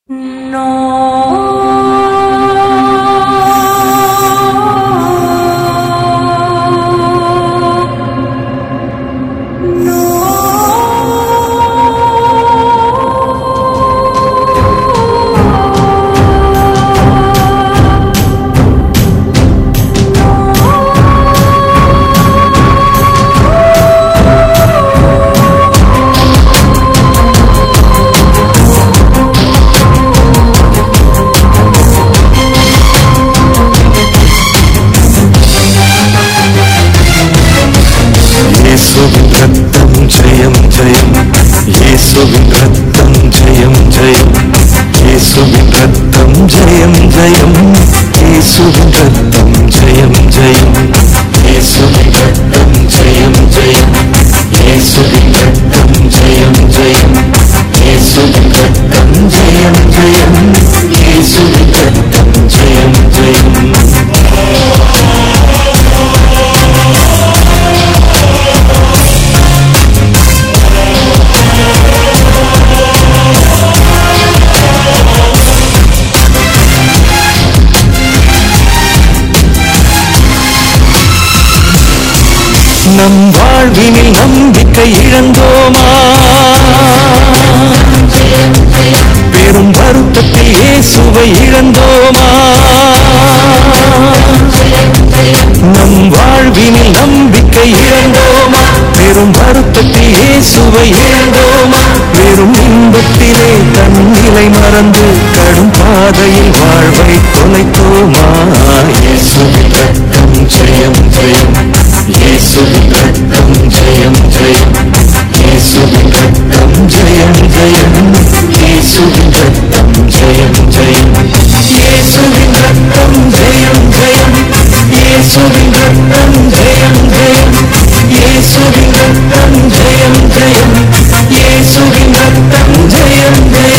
இயேசுவின் ரத்தம் ஜெயம் ஜெயம் இயேசுவின் ரத்தம் ஜெயம் ஜெயம் இயேசுவின் ரத்தம் ஜெயம் ஜெயம் இயேசுவின் ரத்தம் ஜெயம் ஜெயம் இயேசுவின் ரத்தம் ஜெயம் ஜெயம் இயேசுவின் ரத்தம் ஜெயம் ஜெயம் இயேசுவின் ரத்தம் ஜெயம் ஜெயம் இயேசுவின் ரத்தம் ஜெயம் ஜெயம் நம் வாழ்வினில் நம்பிக்கை இழந்தோமா பெரும் வருத்தத்தில் இயேசுவை இழந்தோமா நம் வாழ்வினில் நம்பிக்கை இழந்தோமா பெரும் வருத்தத்தில் இயேசுவை இழந்தோமா வெறும் இன்பத்திலே தன் நிலை மறந்து கடும் பாதையில் வாழ்வை தொலைத்தோமா இயேசுவின் ரத்தம் ஜெயம் ஜெயம் இயேசுவின் ரத்தம் ஜெயம் ஜெயம் இயேசுவின் ரத்தம் ஜெயம் ஜெயம் இயேசுவின் ரத்தம் ஜெயம் ஜெயம் இயேசுவின் ரத்தம் ஜெயம் ஜெயம் இயேசுவின் ரத்தம் ஜெயம் ஜெயம் இயேசுவின் ரத்தம் ஜெயம் ஜெயம் இயேசுவின் ரத்தம் ஜெயம்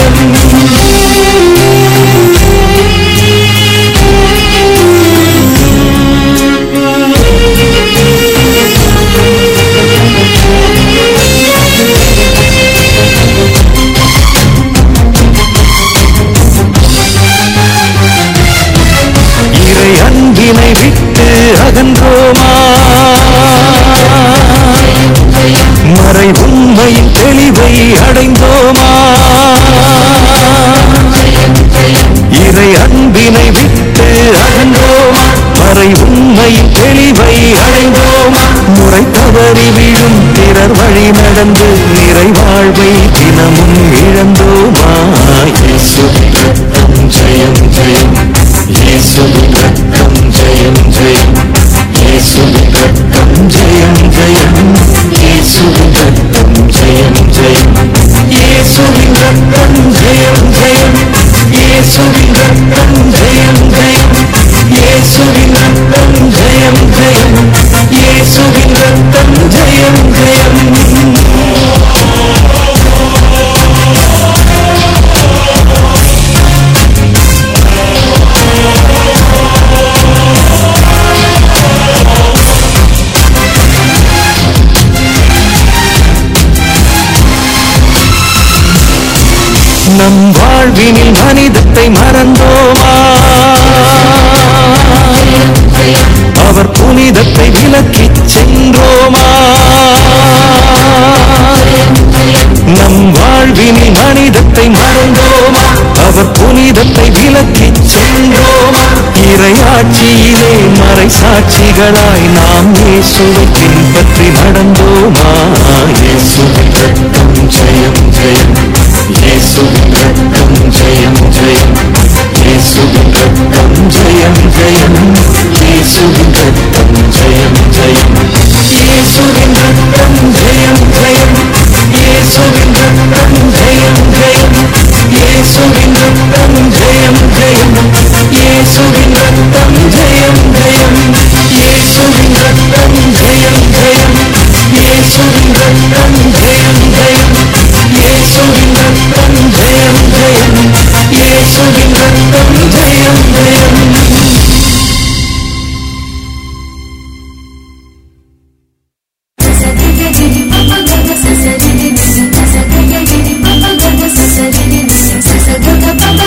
இறை அன்பினை விட்டு அகன்றோமா மறை உண்மையின் தெளிவை அடைந்தோமா இறை அன்பினை விட்டு அகன்றோமா மறை உண்மையின் தெளிவை அடைந்தோமா முறை தவறி விழும் பிறர் வழி நடந்து நிறை வாழ்வை தினமும் இழந்தோமா இயேசுவின் ரத்தம் ஜெயம் ஜெயம் இயேசுவின் ரத்தம் ஜெயம் ஜெயம் இயேசுவின் ரத்தம் ஜெயம் ஜெயம் இயேசுவின் ரத்தம் ஜெயம் ஜெயம் இயேசுவின் ரத்தம் ஜெயம் ஜெயம் இயேசுவின் ரத்தம் ஜெயம் ஜெயம் இயேசுவின் ரத்தம் ஜெயம் ஜெயம் இயேசுவின் ரத்தம் ஜெயம் ஜெயம் நம் வாழ்வினில் மனிதத்தை மறந்தோமா அவர் புனிதத்தை விலக்கிச் சென்றோமா நம் வாழ்வினில் மனிதத்தை மறந்தோமா அவர் புனிதத்தை விலக்கிச் சென்றோமா இறையாட்சியிலே மறை சாட்சிகளாய் நாம் இயேசுவை பின்பற்றி நடந்தோமா இயேசுவின் ரத்தம் ஜெயம் ஜெயம் இயேசுவின் ரத்தம் ஜெயம் ஜெயம் இயேசுவின் ரத்தம் ஜெயம் ஜெயம் இயேசுவின் ரத்தம் ஜெயம் ஜெயம் இயேசுவின் ரத்தம் ஜெயம் ஜெயம் இயேசுவின் ரத்தம் ஜெயம் ஜெயம் இயேசுவின் ரத்தம் ஜெயம் ஜெயம் இயேசுவின் ரத்தம் ஜெயம் ஜெயம் இயேசுவின் ரத்தம் ஜெயம் ஜெயம் இயேசுவின் ரத்தம் ஜெயம் ஜெயம் இயேசுவின் ரத்தம் ஜெயம் ஜெயம் இயேசுவின் ரத்தம் ஜெயம் ஜெயம் Papa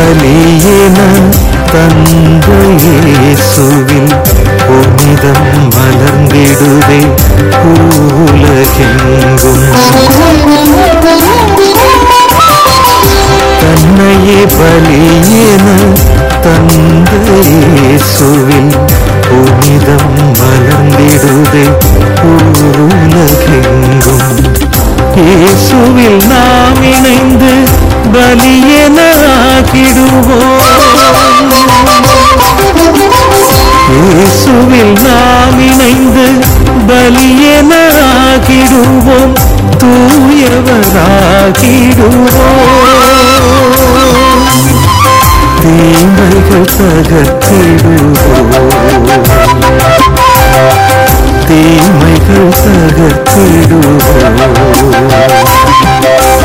பலியென தந்த இயேசுவில் புனிதம் மலர்ந்திடுதே உலகெங்கும் தன்னையே பலியென தந்த இயேசுவில் புனிதம் மலர்ந்திடுதே உலகெங்கும் இயேசுவில் நாம் இணைந்து பலியென ஆகிடுவோம் இயேசுவில் நாம் இணைந்து பலியென ஆகிடுவோம் தூயவராகிடுவோம் தீமைகள் தகர்த்திடுவோம் தீமைகள் தகர்த்திடுவோம்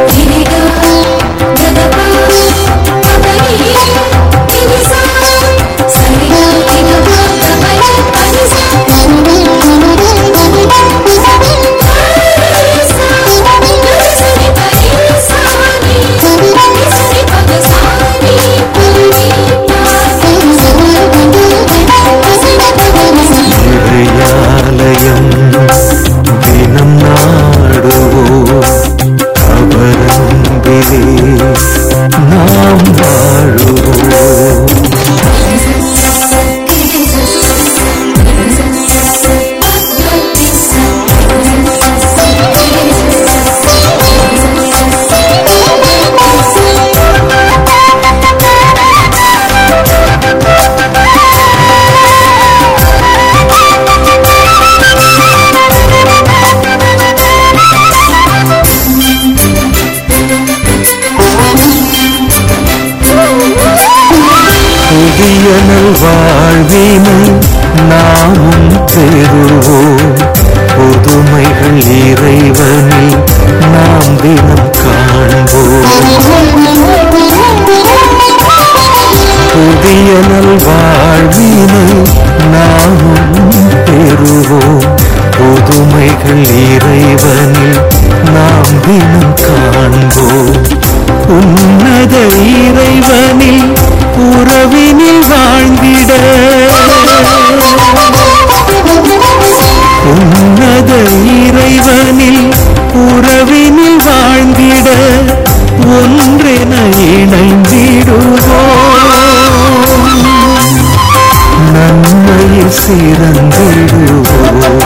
இறையாலயம் தினம் நாடுவோம் அவரம்பிலே நாம் வாழுவோம் புதிய நல்வாழ்வினை நாமும் பெறுவோம் புதுமைகள் இறைவனில் நாம் தினம் காண்போம் புதிய நல்வாழ்வினை நாமும் பெறுவோம் புதுமைகள் இறைவனில் நாம் தினம் காண்போம் உன்னத இறைவனில் உறவினில் வாழ்ந்திட உன்னத இறைவனில் உறவினில் வாழ்ந்திட ஒன்றென இணைந்திடுவோம் நன்மையில் சிறந்திடுவோம்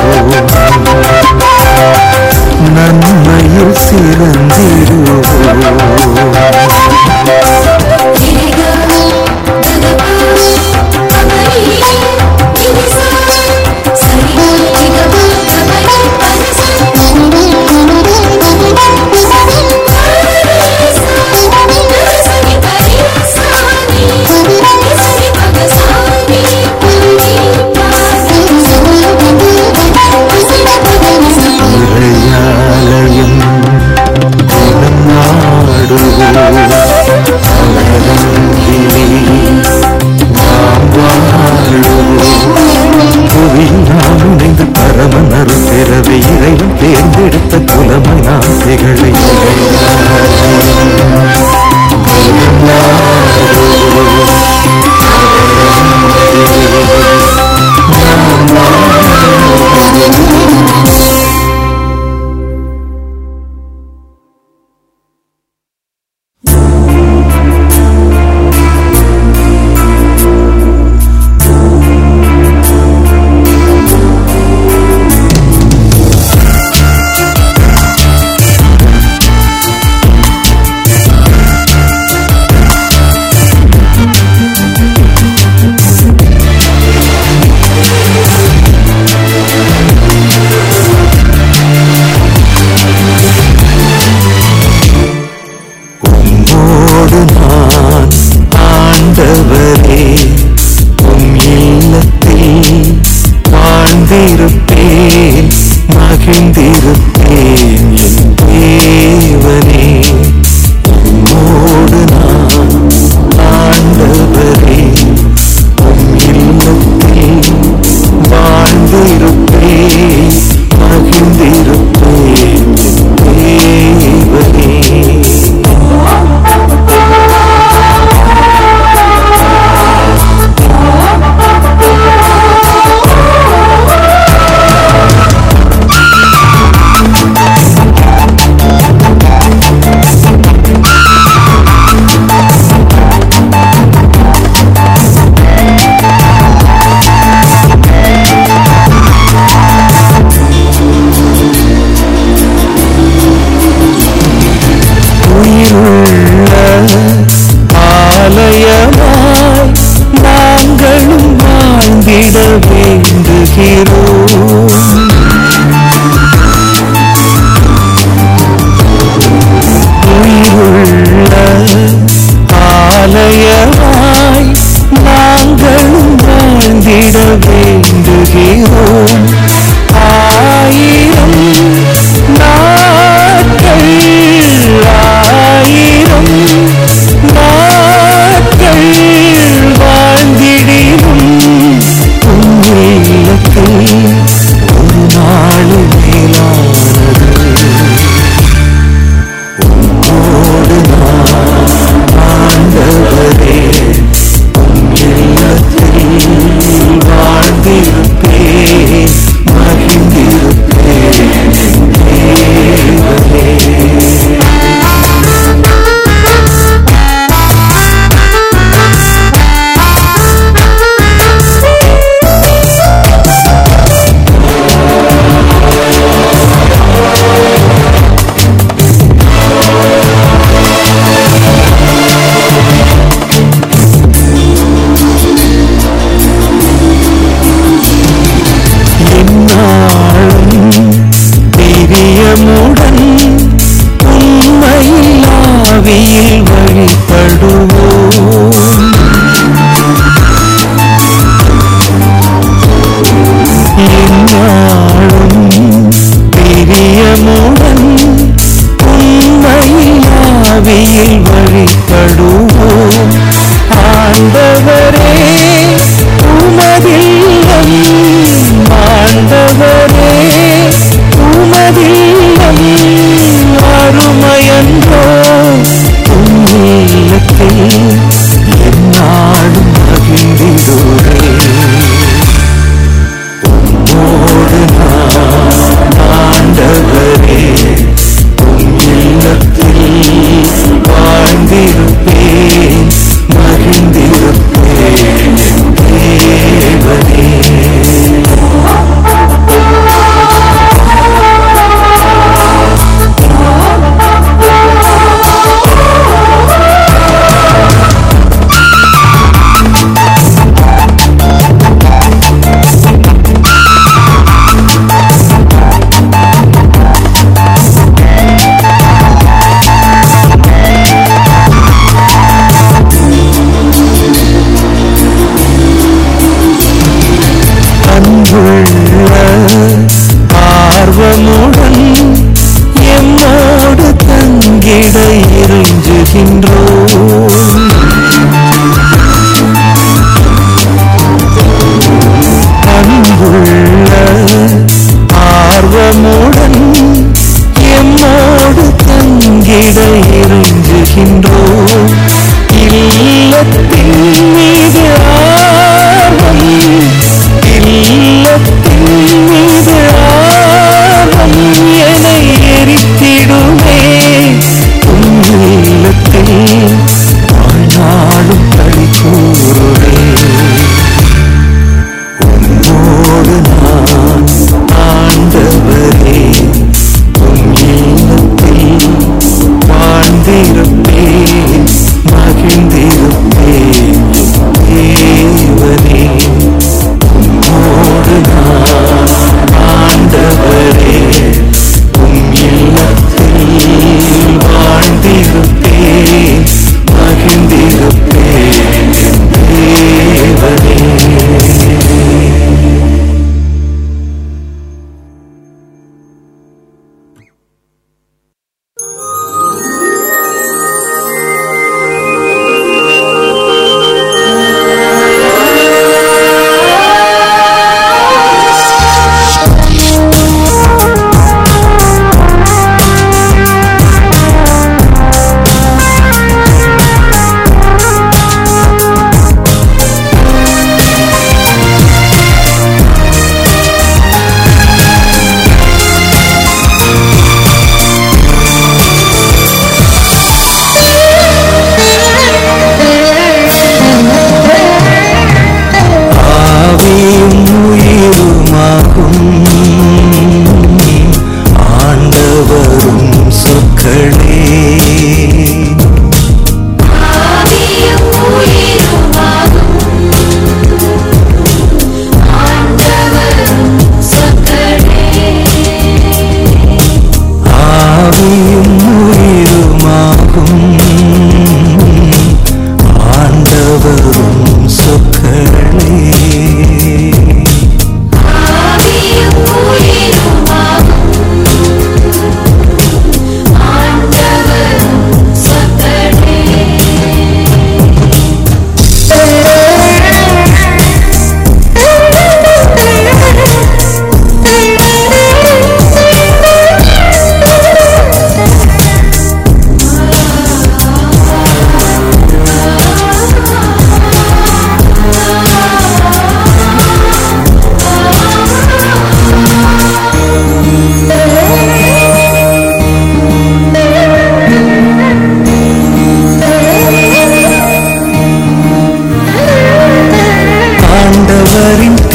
நன்மையில் சிறந்திடுவோம் இறையாலயம் தினம் நாடுவோம் அவரம்பிலே நாம் வாழுவோம் புவியில் நாம் இணைந்து பரமன் அருள் பெறவே இறைவன் தேர்ந்தெடுத்த குலமை நாம் திகழ இறையாலயம் தினம் நாடுவோம் உம்மோடு நான் ஆண்டவரே உம் இல்லத்தில் வாழ்ந்திருப்பேன் மகிழ்ந்திருப்பேன் என் தேவனே உம்மோடு நான் ஆண்டவரே உம் இல்லத்தில் வாழ்ந்திருப்பேன் மகிழ்ந்திருப்பேன் என் தேவனே வாழ்ந்திட வேண்டுகிறோம் உயிருள்ள ஆலயமாய் நாங்களும் வாழ்ந்திட வேண்டுகிறோம் ஆயிரம் நாட்கள் ஆயிரம் நாட்கள் வாழ்ந்திடினும் உன்னில்லத்தில் ஒரு நாளும் மேலானது உம்மோடு நான் ஆண்டவரே உம் இல்லத்தில் வாழ்ந்திருப்பேன் மகிழ்ந்திருப்பேன் என் தேவனே என்னாலும் பிரியமுடன் உண்மையில் ஆவியில் வழிபடுவோம் என்னாலும் பிரியமுடன் உண்மையில் ஆவியில் வழிபடுவோம் ஆண்டவரே உமதில்லம் ஆண்டவரே உமதில்லம் அருமையன்றோ உன்னில்லத்தில் என்னாலும் மகிழ்ந்திடுவே உம்மோடு நான் ஆண்டவரே உம் இல்லத்தில் வாழ்ந்திருப்பேன் மகிழ்ந்திருப்பேன் என் தேவனே அன்புள்ள ஆர்வமுடன் எம்மோடு தங்கிட இறைஞ்சுகின்றோம் அன்புள்ள ஆர்வமுடன் எம்மோடு தங்கிட இறைஞ்சுகின்றோம் இல்லத்தின் மீது ஆர்வம் இல்லத்தின் மீது ஆர்வம் என எரித்திடுமே உன் இல்லத்தில் வாழ்நாளும் களி கூறுவே உம்மோடு நான் ஆண்டவரே உம் இல்லத்தில் வாழ்ந்திருப்பேன்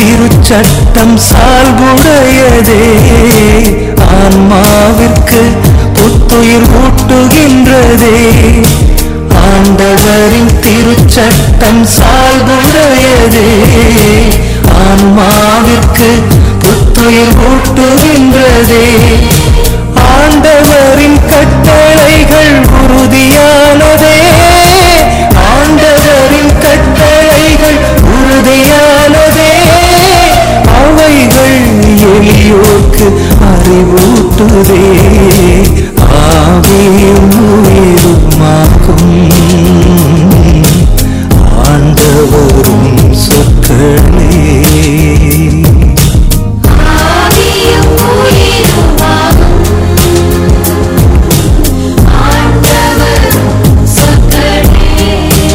திருச்சட்டம் சால்புடையதே ஆன்மாவிற்கு புத்துயிர் ஊட்டுகின்றதே ஆண்டவரின் திருச்சட்டம் சால்புடையதே ஆன்மாவிற்கு புத்துயிர் ஊட்டுகின்றதே ஆண்டவரின் கட்டளைகள் உறுதியானதே ஆண்டவரின் கட்டளைகள் உறுதியானதே அவைகள் எளியோர்க்கு அறிவூட்டுதே ஆவியும் உயிருமாகும் ஆண்டவரும் சொற்களே ஆவியும் உயிருமாகும் ஆண்டவரும் சொற்களே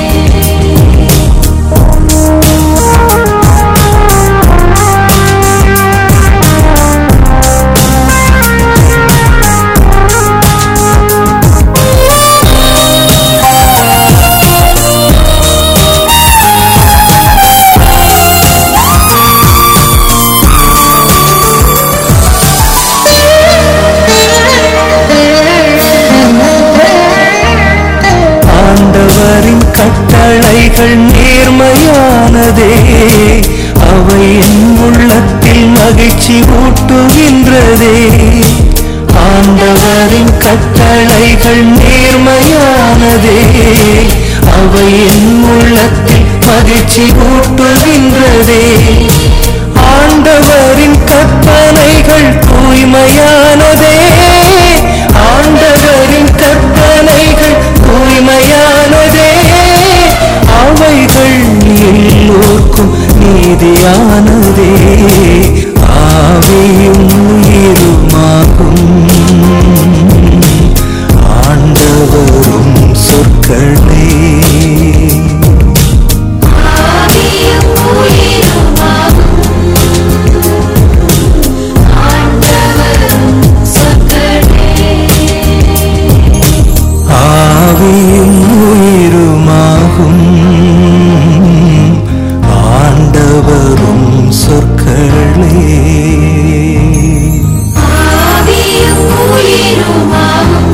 ஆண்டவரின் கட்டளைகள் நேர்மையானதே அவை என் உள்ளத்தில் மகிழ்ச்சி ஊட்டுகின்றதே ஆண்டவரின் கட்டளைகள் நேர்மையானதே அவை என் உள்ளத்தில் மகிழ்ச்சி ஊட்டுகின்றதே ஆண்டவரின் கற்பனைகள் தூய்மையானதே ஆண்டவரின் கற்பனைகள் தூய்மையானதே அவைகள் எல்லோர்க்கும் நீதியானதே ஆவியும் உயிருமாகும் ஆண்டவரும் சொற்களே ஆவியும் உயிருமாகும் ஆண்டவரும் சொற்களே ஆவியும் உயிருமாகும் ஆண்டவரும் சொற்களே ஆவியும் உயிருமாகும்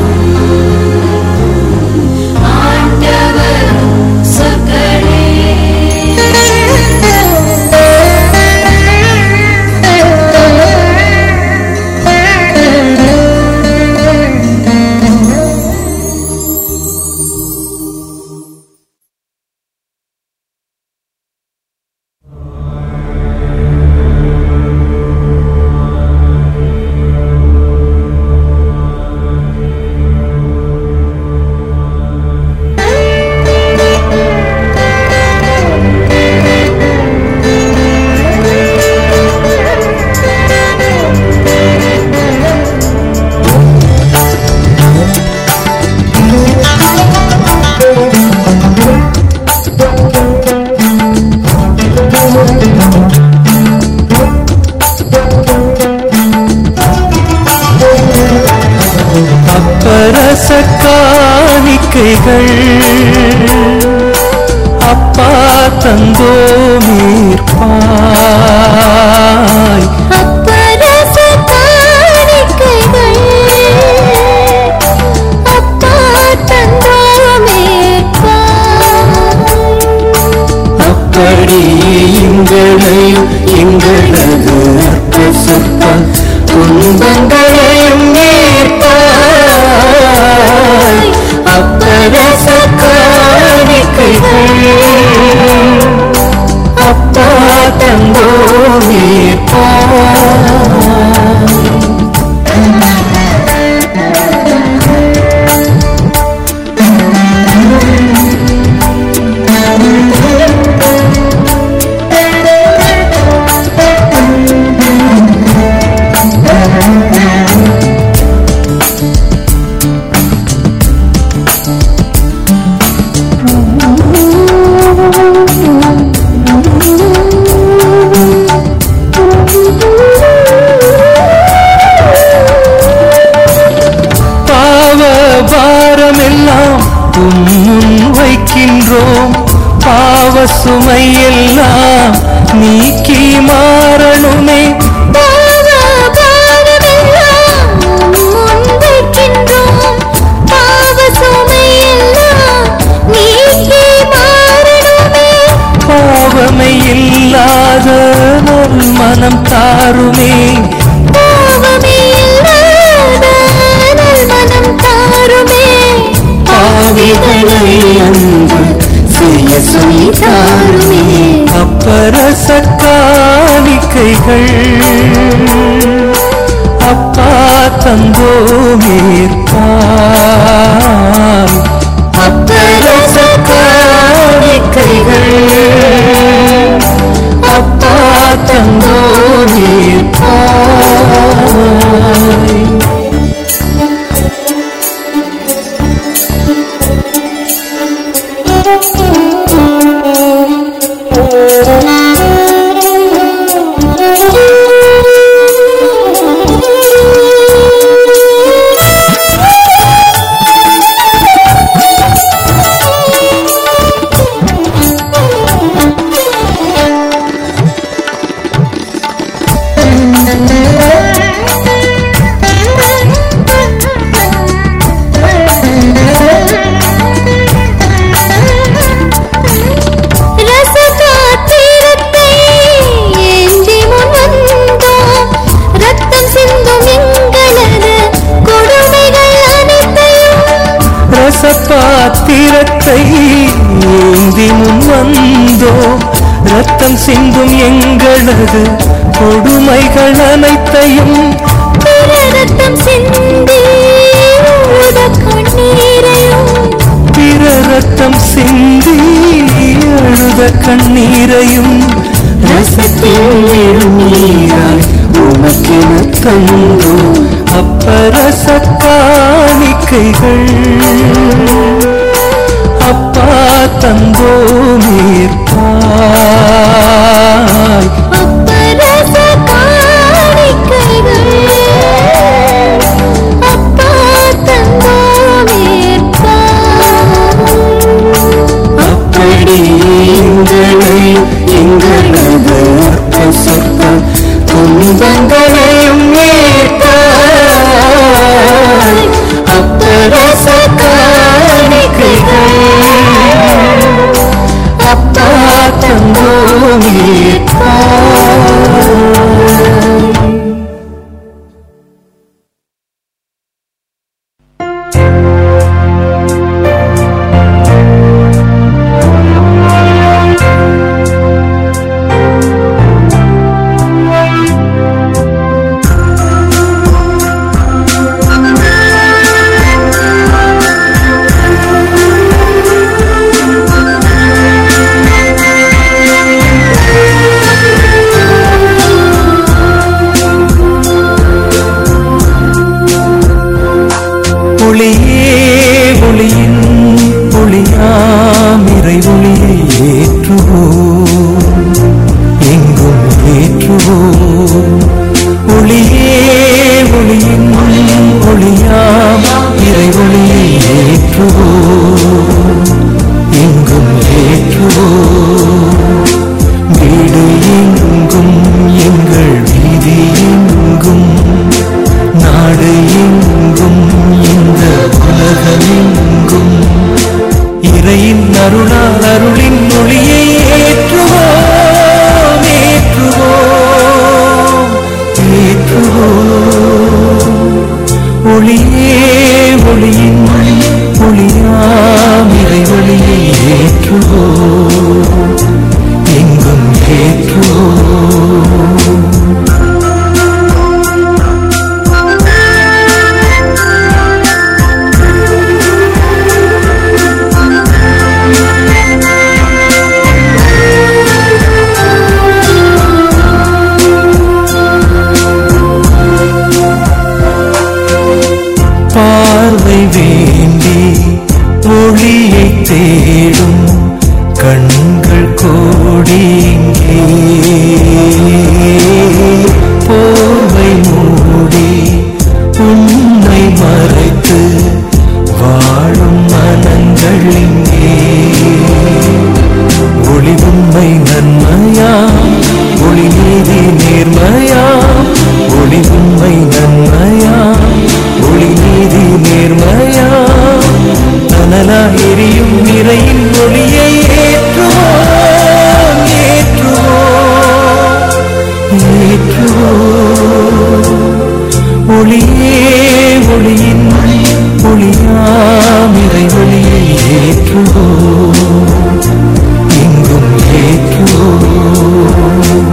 ஆண்டவரும் அப்பரச காணிக்கைகள் அப்பா தந்தோமீர்ப்பாய் அப்பரச காணிக்கைகள் அப்பா தந்தோமேற்பாய் அப்படி எங்களையும் எங்களது அற்ப சொற்ப துன்பங்களையும் ஏற்பாய் அப்பரச காணிக்கைகள் மனம் தாருமே பாவமே இல்லாத நல்மனம் தாருமே பாவிகளை அன்பு செய்ய சொல்லி தாருமே அப்பரச காணிக்கைகள் அப்பா தந்தோமேற்பாய் அப்பரச காணிக்கைகள் அப்பா தந்தோமேற்பாய் ரசபாத்திரத்தை ஏந்தி முன் வந்தோம். ரத்தம் சிந்தும் எங்களது கொடுமைகள் அனைத்தையும் ரசபாத்திரத்தை ஏந்தி முன் வந்தோம் ரத்தம் சிந்தும் எங்களது கொடுமைகள் அனைத்தையும் பிற ரத்தம் சிந்தி உத கண்ணீரையும் பிற ரத்தம் சிந்தி அழுத கண்ணீரையும் ரசத்தில் நீராய் உனக்கென தந்தோ அப்பரச காணிக்கைகள் அப்பா தந்தோ நீர்ப்பாய் அப்பரச காணிக்கைகள் அப்பா தந்தோமேற்பாய் அப்படி எங்களை எங்களது அற்ப சொற்ப துன்பங்களையும் ஏற்பாய் அப்பரச காணிக்கைகள் அப்பா தந்தோம் ஏற்பாய் ஒளியே ஒளியின் ஒளியாம் இறை ஒளியை ஏற்றுவோம் எங்கும் ஏற்றுவோம் ஒளியே ஒளியின் ஒளியாம் இறை ஒளியை ஏற்றுவோம் எங்கும் ஏற்றுவோம் வீடு எங்கும் எங்கள் வீதி எங்கும் நாடு எங்கும் இந்த உலகம் எங்கும் இறையின் அருளால் அருளின் மொழியை ஏற்றுவோம் ஏற்றுவோம் ஏற்றுவோம் ஒளியே ஒளியின் ஒளியாம் இறை ஒளியை ஏற்றுவோம் எங்கும் ஏற்றுவோம் பார்வை வேண்டி ஒளியை தேடும் கண்கள் கோடி இங்கே போர்வை மூடி உன்னை மறைத்து வாழும் மனங்கள் இங்கே ஒளி உண்மை நன்மையாம் ஒளி நீதி நேர்மையாம் ஒளி உண்மை நன்மையாம் ஒளி நீதி நேர்மையாம் தனலா எரியும் நிறையின் ஒளியை ஏற்றுவோம் ஏற்றுவோம் ஒளியே ஒளியின் ஒளியாமிரை ஒளியை ஏற்றுவோம் எங்கும் ஏற்றுவோம்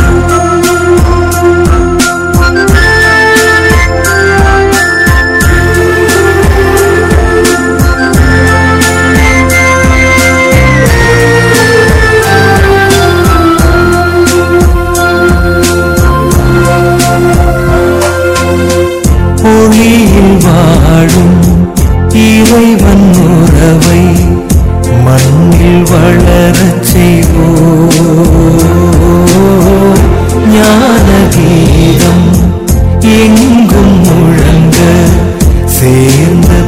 ஒளியில் வாழும் இறைவன் உறவை மண்ணில் வளரச் செய்வோம் ஞான கீதம் எங்கும் முழங்க சேர்ந்து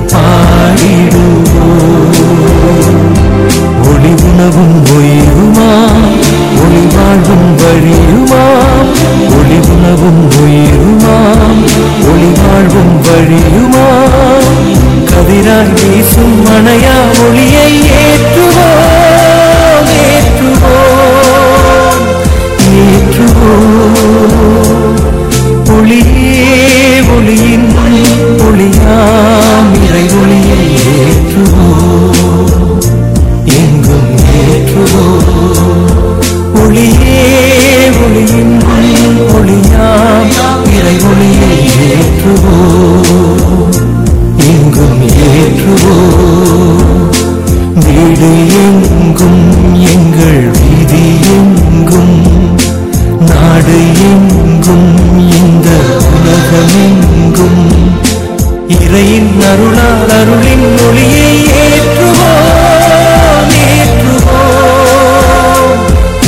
பாடிடுவோம் ஒளி உணவும் உயிருமா ஒளி வாழ்வும் வழியுமா ஒளி உணவும் உயிருமா ஒளி வாழ்வும் வழியுமா கதிராய் வீசும் மனையா ஒளியை ஏற்றுவோம் ஏற்றுவோம் ஏற்றுவோம் ஒளியே ஒளியின் ஒளியாம் இறை ஒளியை ஏற்றுவோம் எங்கும் ஏற்றுவோம் ஒளியே ஒளியின் ஒளியாம் இறை ஒளியை ஏற்றுவோம் எங்கும் ஏற்றுவோம் வீடு எங்கும் எங்கள் வீதி எங்கும் நாடு எங்கும் இந்த உலகமெங்கும் இறையின் அருளால் அருளின் ஒளியை ஏற்றுவோம் ஏற்றுவோம்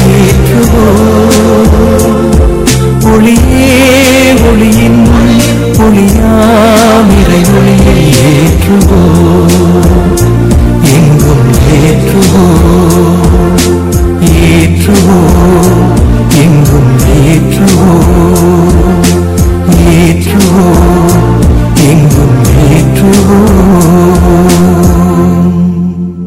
ஏற்றுவோம் ஒளியே ஒளியின் ஒளியாம் இறை ஒளியை ஏற்றுவோம் எங்கும் ஏற்றுவோம் ஏற்றுவோம் எங்கும் ஏற்றுவோம் ஏற்றுவோம் எங்கும் ஏற்றுவோம்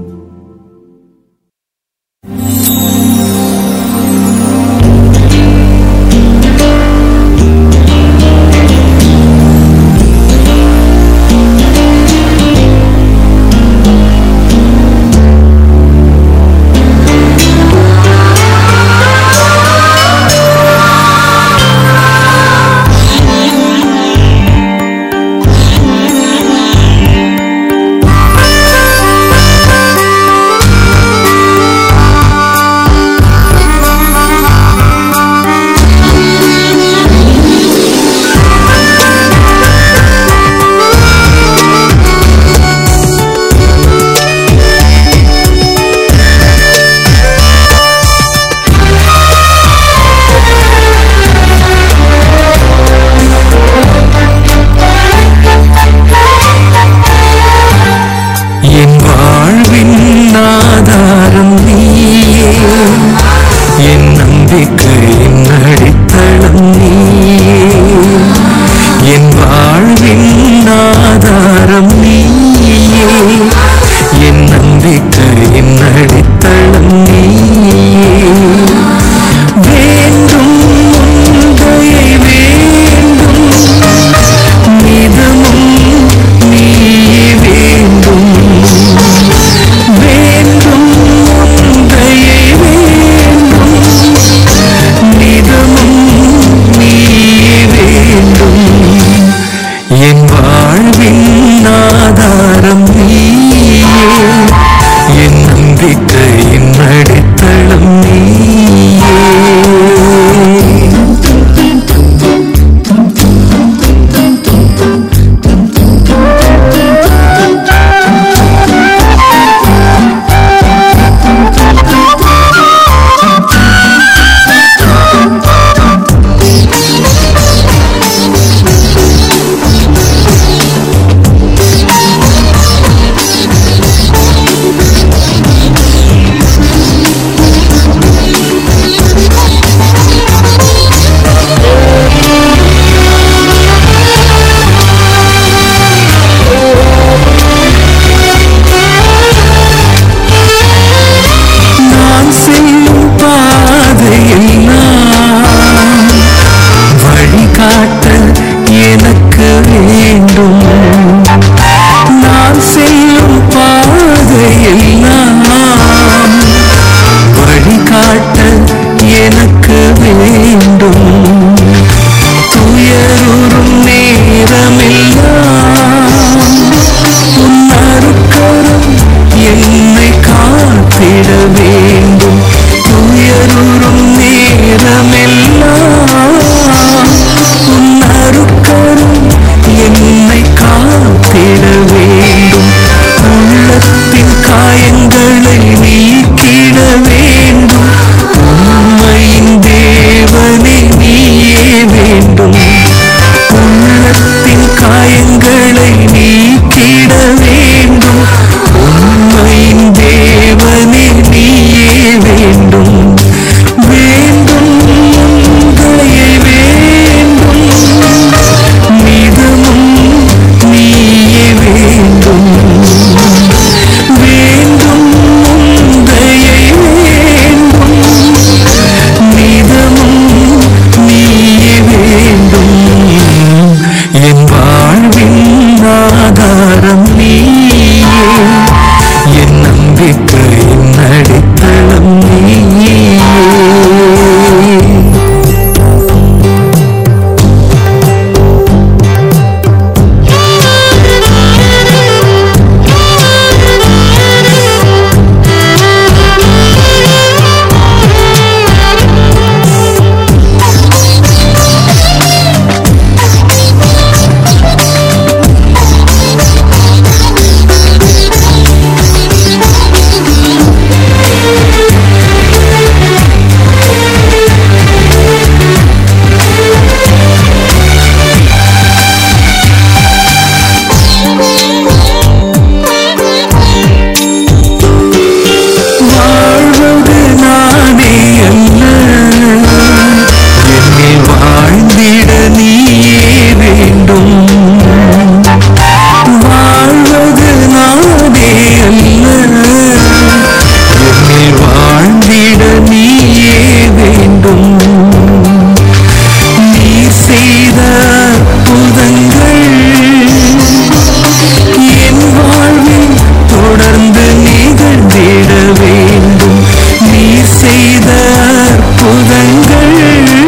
வாழ்ந்திட நீயே வேண்டும் வாழ்வது நானே அல்ல என்னில் வாழ்ந்திட நீயே வேண்டும் நீர் செய்த அற்புதங்கள் என் வாழ்வில் தொடர்ந்து நிகழ்ந்திட வேண்டும் நீர் செய்த அற்புதங்கள்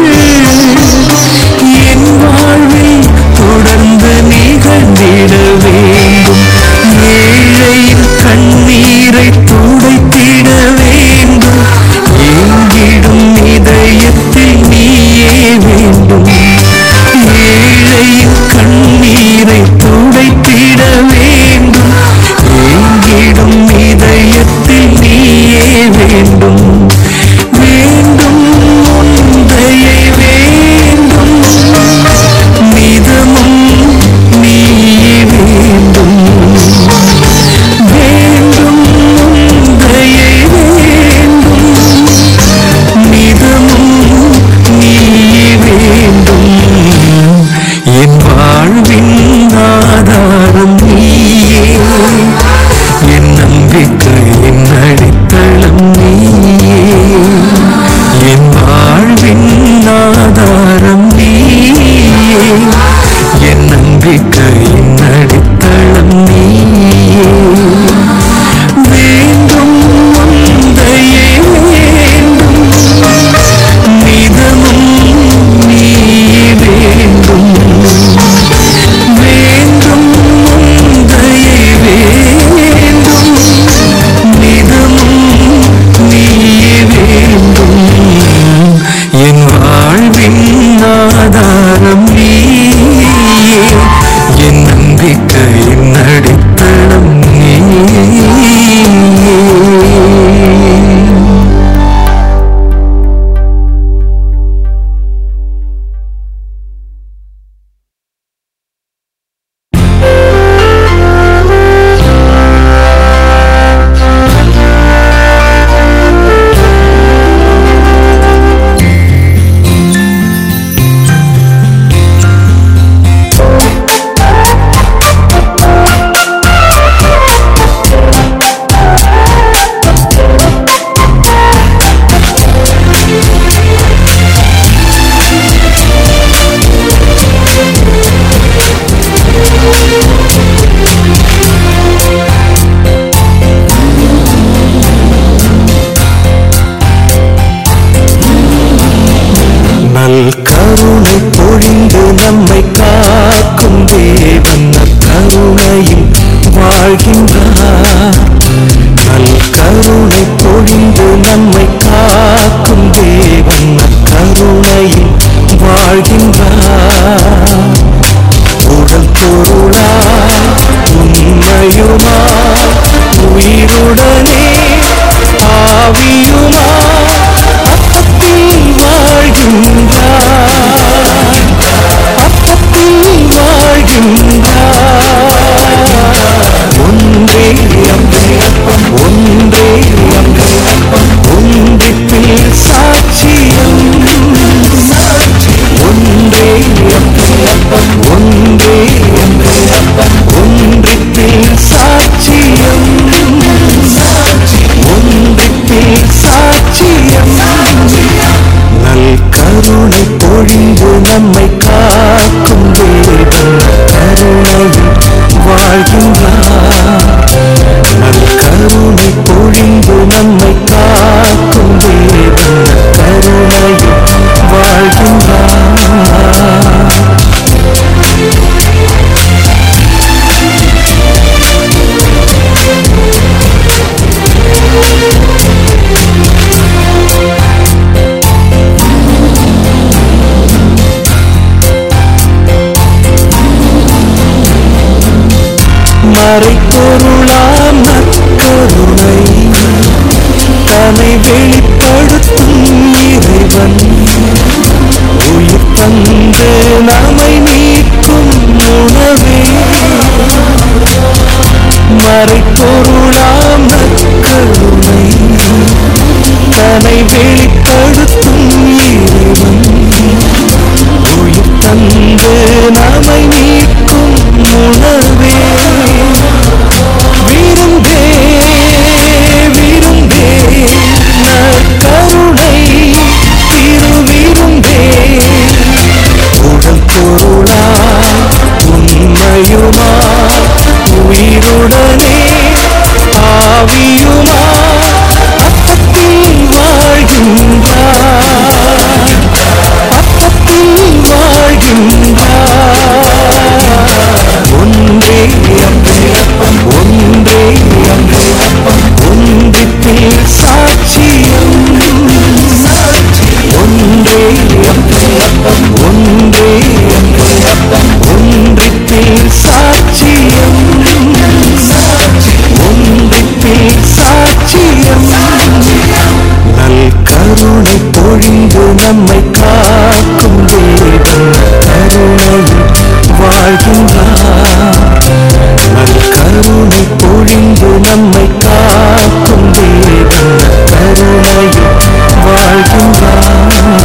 என் வாழ்வில் தொடர்ந்து நிகழ்ந்திட வேண்டும் ஏழையின் கண்ணீரை துடைத்திட வேண்டும் ஏங்கிடும் இதயத்தில் நீயே வேண்டும் ஏழையின் கண்ணீரை துடைத்திட வேண்டும் ஏங்கிடும் இதயத்தில் நீயே வேண்டும் வேண்டும் ஒன்றையை வேண்டும் மிதமும் நீயே வேண்டும் வேண்டும் ஒன்றையை வேண்டும் மிதமும் நீயே வேண்டும் என் வாழ்வின் ஆதாரம் நீயே என் நம்பிக்கை என் அடித்தளம் நீயே என் வாழ்வின் ஆதாரம் நீயே என் நம்பிக்கை என் அடித்தளம் நீயே வேண்டும் ஒன்றையே வேண்டும் மிதமும் நீயே வேண்டும் வேண்டும் ஒன்றையே வேண்டும் மிதமும் நீயே வேண்டும் என் வாழ்வின் ஆதாரம் நீயே என் நம்பிக்கை என் அடித்தளம் நீயே நல் கருணை பொழிந்து நம்மை காக்கும் தேவன் கருணையில் வாழ்கின்றார் நல் கருணை பொழிந்து நம்மை காக்கும் தேவன் கருணையில் வாழ்கின்றார் உடல் பொருளாய் உண்மையுமாய் உயிருடனே ஆவியுமாய் அப்பத்தில் வாழ்கின்றார் அப்பத்தில் வாழ்கின்றார் ஒன்றே அப்பம் ஒன்றே அப்பம் ஒன்றிப்பில் சாட்சியம் ஒன்றே அப்பம் ஒன்றே அப்பம் ஒன்றிப்பில் சாட்சியம் ஒன்றிப்பில் சாட்சியம் நல் கருணை பொழிந்து நம்மை காக்கும் தேவன் கருணையில் வாழ்கின்றார் நல் கருணை பொழிந்து நம்மை காக்கும் தேவன் கருணையில் வாழ்கின்றார் மறைப்பொருளாம் நற்கருணை தன்னை வெளிப்படுத்தும் இறைவன் உயிர் தந்து நம்மை மீட்கும் உணவே மறைப்பொருளாம் நற்கருணை தன்னை வெளிப்படுத்தும் இறைவன் உயிர் வந்து நம்மை மீட்கும் உணவே விரும்பே விரும்பே நற்கருணை திருவிரும்பே உடல் பொருளா உண்மையுமா உயிருடனே ஆவியுமா அப்பத்தில் வாழ்கின்றார் அப்பத்தில் வாழ்கின்றார் ஒன்றே அன்றே அப்பம் ஒன்றே அன்றே அப்பம் ஒன்றிப்பில் சாட்சியம் ஒன்றே அன்றே அப்பம் ஒன்றே அன்றே அப்பம் ஒன்றிப்பில் சாட்சியம் ஒன்றிப்பில் சாட்சியம் நல் கருணை பொழிந்து நம்மை காக்கும் தேவன் கருணையில் வாழ்கின்றார் நல் கருணை பொழிந்து நம்மை காக்கும் தேவன் கருணையில் வாழ்கின்றார்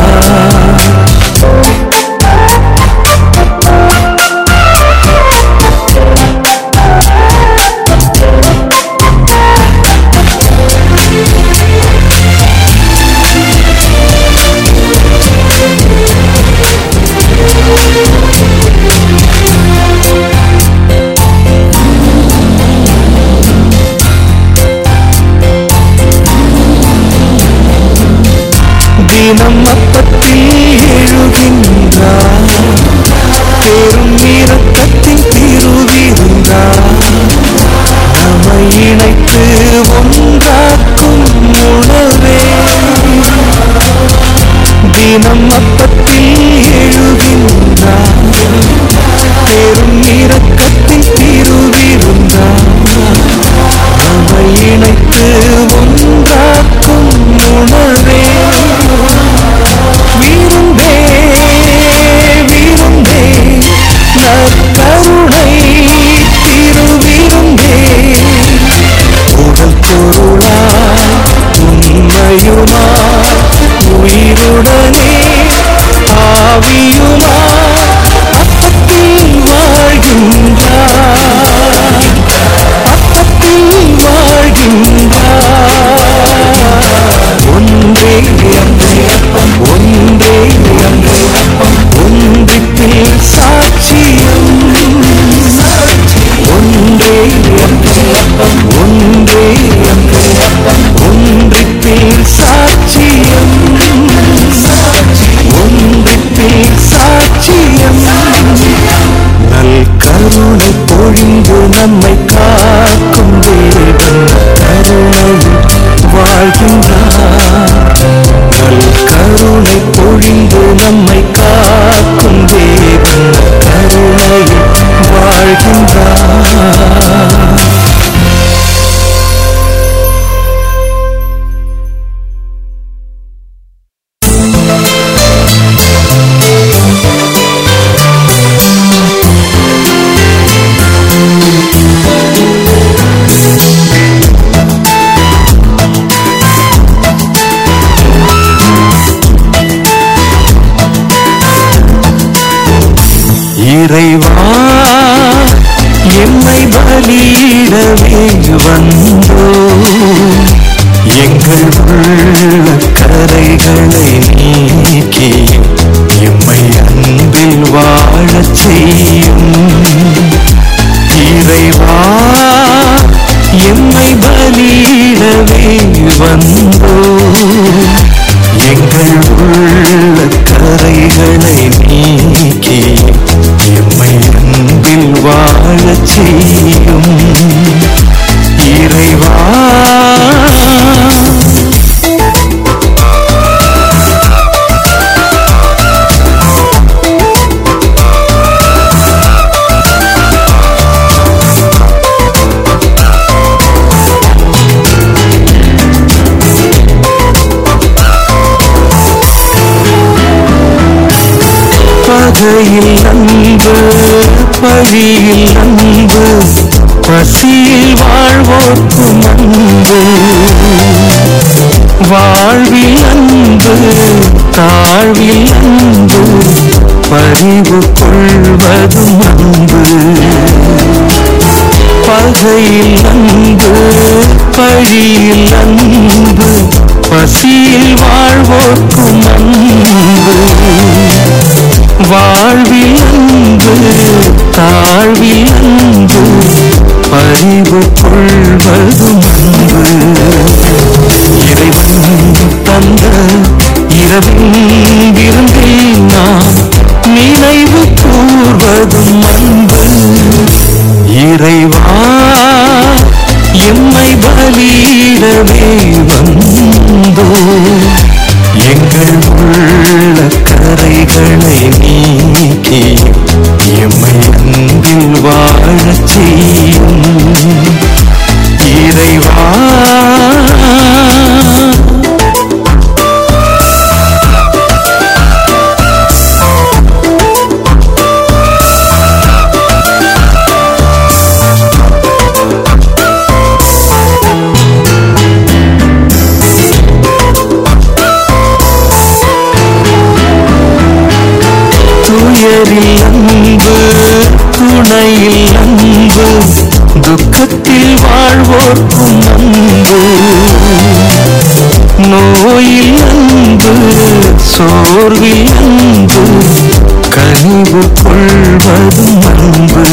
தினம் அப்பத்தில் எழுகின்றார் பெரும் இரக்கத்தின் திருவிருந்தார் நம்மை இணைத்து ஒன்றாக்கும் உணவே தினம் அப்பத்தில் எழுகின்றார் பெரும் இரக்கத்தின் திருவிருந்தார் நம்மை இணைத்து ஒன்றாக்கும் உணவே விரும்பே விரும்பே நற்கருணை திருவிரும்பே உடல் பொருளா உண்மையுமா உயிருடனே ஆவியுமா அப்பத்தில் வாழ்கின்றார் அப்பத்தில் வாழ்கின்றார் ஒன்றே அன்றே அப்பம் ஒன்றே அன்றே அப்பம் ஒன்றிப்பில் சாட்சியம் ஒன்றே அன்றே அப்பம் ஒன்றே அன்றே அப்பம் ஒன்றிப்பில் சாட்சியம் ஒன்றிப்பில் சாட்சியம் நல் கருணை பொழிந்து நம்மை காக்கும் தேவன் கருணையில் வாழ்கின்றார் நல் கருணை பொழிந்து நம்மை காக்கும் தேவன் கருணையில் வாழ்கின்றார் இறைவா என்னை பலியிடவே வந்தோ எங்கள் உள்ள கரைகளை நீக்கி எம்மை அன்பில் வாழச் செய்யும் இறைவா எம்மை பலியிடவே வந்தோ எங்கள் உள்ள கரைகளை நீக்கி எம்மை அன்பில் வாழச் செய்யும் இறைவா பகையில் அன்பு பழியில் அன்பு பசியில் வாழ்வோர்க்கும் அன்பு வாழ்வில் அன்பு தாழ்வில் அன்பு பறிவு கொள்வதும் அன்பு பகையில் அன்பு பழியில் அன்பு பசியில் வாழ்வோர்க்கும் அன்பு வாழ்வில் அன்பு தாழ்வில் அன்பு பறிவு கொள்வதும் அன்பு இறைவன் தந்த இரவின் விருந்தில் நாம் நினைவு கூர்வதும் அன்பு இறைவா எம்மை பலியிடவே வந்தோ எங்கள் உள்ள கரைகளை நீக்கி எம்மை அன்பில் வாழச் செய்யும் இறைவா துயரில் அன்பு துணையில் அன்பு துக்கத்தில் வாழ்வோர்க்கும் அன்பு நோயில் அன்பு சோர்வில் அன்பு கனிவு கொள்வதும் அன்பு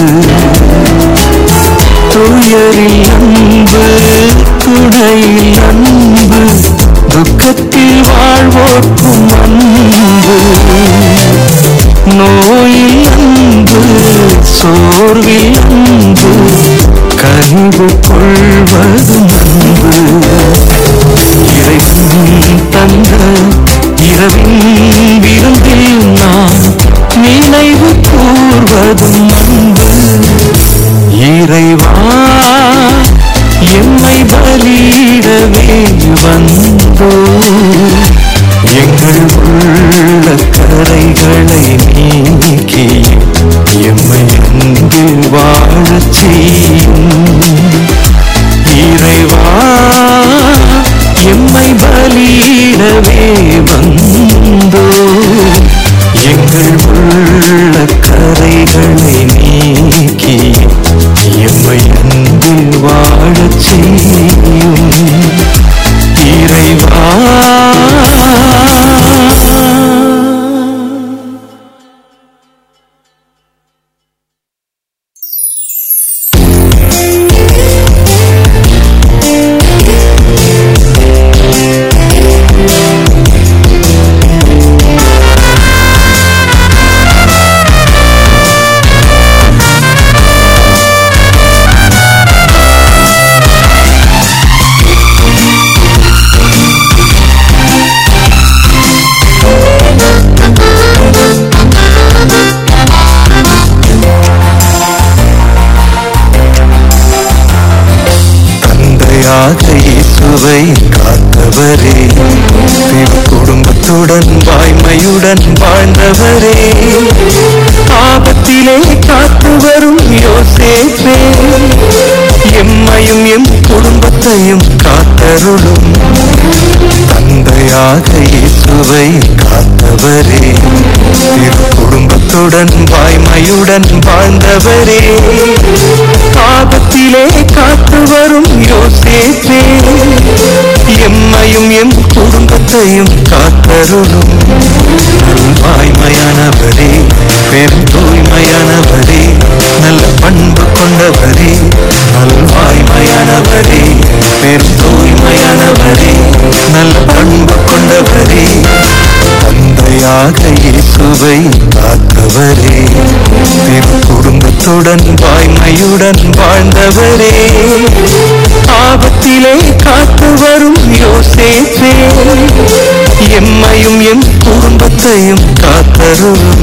துயரில் அன்பு துணையில் அன்பு துக்கத்தில் வாழ்வோர்க்கும் அன்பு நோயில் அன்பு சோர்வில் அன்பு கனிவு கொள்வதும் அன்பு இறைவன் தந்த இரவின் விருந்தில் நாம் நினைவு கூர்வதும் அன்பு இறைவா எம்மை பலியிடவே வந்தோ எங்கள் உள்ள கரைகளை நீக்கி எம்மை அன்பில் வாழச் செய்யும் இறைவா எம்மை பலியிடவே வந்தோ எங்கள் உள்ள கரைகளை நீக்கி எம்மை அன்பில் வாழச் செய்யும் இறைவா தந்தையாக இயேசுவை காத்தவரே திரு குடும்பத்துடன் வாய்மையுடன் வாழ்ந்தவரே ஆபத்திலே காத்து வரும் யோசேப்பே எம்மையும் எம் குடும்பத்தையும் காத்தருளும் தந்தையாக இயேசுவை காத்தவரே திரு குடும்பத்துடன் வாய்மையுடன் வாழ்ந்தவரே ஆபத்திலே காத்து வரும் யோசேப்பே எம்மையும் எம் குடும்பத்தையும் காத்தருளும் வாய்மையானவரே பெரும் தூய்மையானவரே நல்ல பண்பு கொண்டவரே நல்வாய்மையானவரே பெரும் தூய்மையானவரே நல்ல பண்பு கொண்டவரே தந்தையாக இயேசுவை காத்தவரே திரு குடும்பத்துடன் வாய்மையுடன் வாழ்ந்தவரே ஆபத்திலே காத்து வரும் யோசேப்பே எம்மையும் எம் குடும்பத்தையும் காத்தருளும்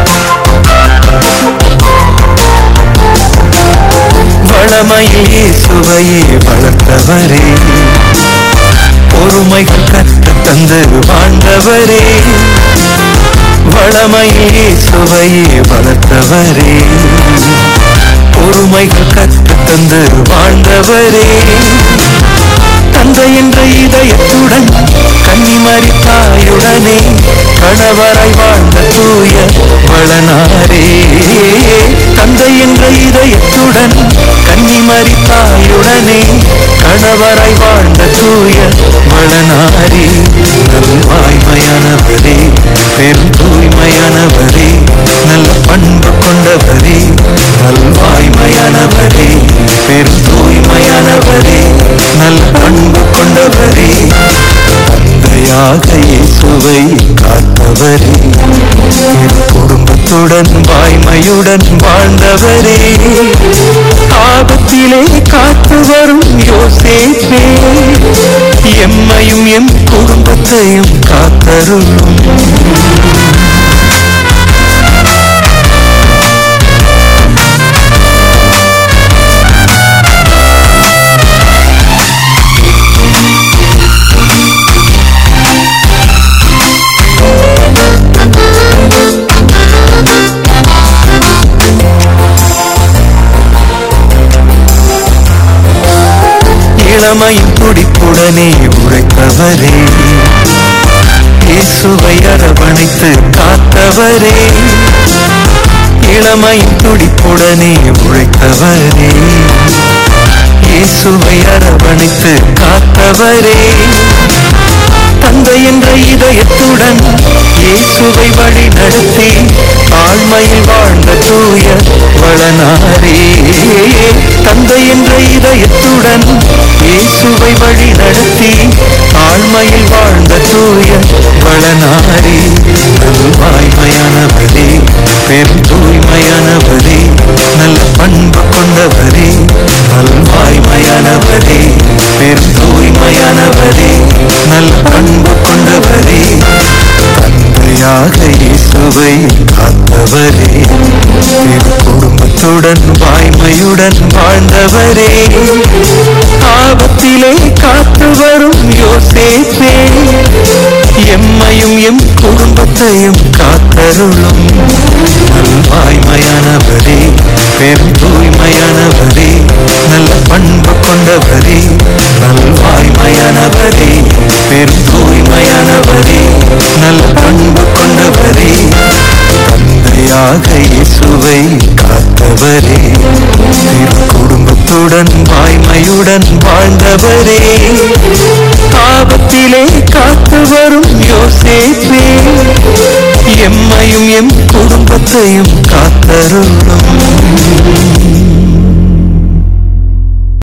வளமையில் இயேசு இயேசுவையே வளர்த்தவரே பொறுமைகள் கற்று தந்து வாழ்ந்தவரே வளமையில் இயேசுவையே வளர்த்தவரே பொறுமைகள் கற்று தந்து வாழ்ந்தவரே தந்தை என்ற இதயத்துடன் கன்னிமரி தாயுடனே கணவராய் வாழ்ந்த தூய வளனாரே தந்தை என்ற இதயத்துடன் கன்னிமரி தாயுடனே கணவராய் வாழ்ந்த தூய வளனாரே நல்வாய்மையானவரே பெரும் தூய்மையானவரே நல்ல பண்பு கொண்டவரே நல்வாய்மையானவரே பெரும் தூய்மையானவரே நல்ல பண்பு கொண்டவரே தந்தையாக இயேசுவை காத்தவரே என் குடும்பத்துடன் வாய்மையுடன் வாழ்ந்தவரே ஆபத்திலே காத்து வரும் யோசேப்பே எம்மையும் எம் குடும்பத்தையும் காத்தருளும் இளமையின் துடிப்புடனே உழைத்தவரே இயேசுவை அரவணைத்து காத்தவரே இளமையின் துடிப்புடனே உழைத்தவரே இயேசுவை அரவணைத்து காத்தவரே தந்தை என்ற இதயத்துடன் இயேசுவை வழி நடத்தி ஆழ்மையில் வாழ்ந்த தூய வளனாரே தந்தை என்ற இதயத்துடன் இயேசுவை வழி நடத்தி ஆழ்மையில் வாழ்ந்த தூய வளனாரே நல்வாய்மையானவரே பெரும் தூய்மையானவரே நல்ல பண்பு கொண்டவரே நல்வாய்மையானவரே பெரும் தூய்மையானவரே நல்ல பண்பு கொண்டவரே தந்தையாக இயேசுவை காத்தவரே என் குடும்பத்துடன் வாய்மையுடன் வாழ்ந்தவரே ஆபத்திலே காத்து வரும் யோசேப்பே எம்மையும் எம் குடும்பத்தையும் காத்தருளும் நல்வாய்மையானவரே பெரும் தூய்மையானவரே நல்ல பண்பு கொண்டவரே நல்வாய்மையானவரே பெரும் தூய்மையானவரே நல்ல பண்பு கொண்டவரே தந்தையாக இயேசுவை காத்தவரே திரு குடும்பத்துடன் வாய்மையுடன் வாழ்ந்தவரே ஆபத்திலே காத்து வரும் யோசேப்பே எம்மையும் எம் குடும்பத்தையும் காத்தருளும்